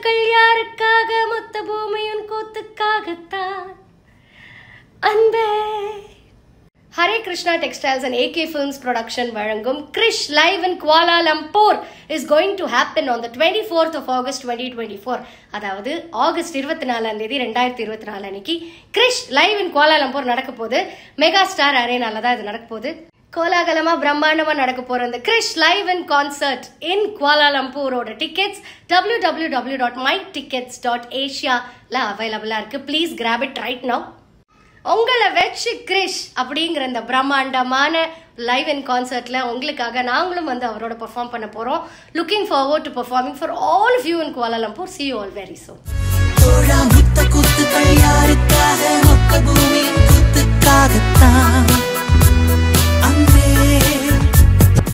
பூக்கள் யாருக்காக மொத்த பூமியின் கூத்துக்காகத்தான் அன்பே Hare Krishna textiles and AK films production வழங்கும் Krish live in Kuala Lumpur is going to happen on the twenty fourth of August twenty twenty four அதாவது ஆகஸ்ட் இருபத்தி நாலாம் தேதி ரெண்டாயிரத்தி இருபத்தி நாலு அன்னைக்கு கிரிஷ் லைவ் இன் குவாலா லம்பூர் நடக்க போகுது மெகா ஸ்டார் அரேனால தான் இது நடக்க போகுது கோலாகலமா பிரம்மாண்டமா நடக்க போற இந்த Krish live in concert in குவாலாலம்பூரோட tickets W W W dot my tickets dot ஏஷியால அவைலபிளா இருக்கு please grab it right now உங்களை வச்சு கிரிஷ் அப்படிங்கிற இந்த பிரம்மாண்டமான லைவ் இன் கான்சர்ட்ல உங்களுக்காக நாங்களும் வந்து அவரோட பெர்ஃபார்ம் பண்ண போறோம் looking forward to performing for all of you in Kuala Lumpur see you all very soon தோழா முத்த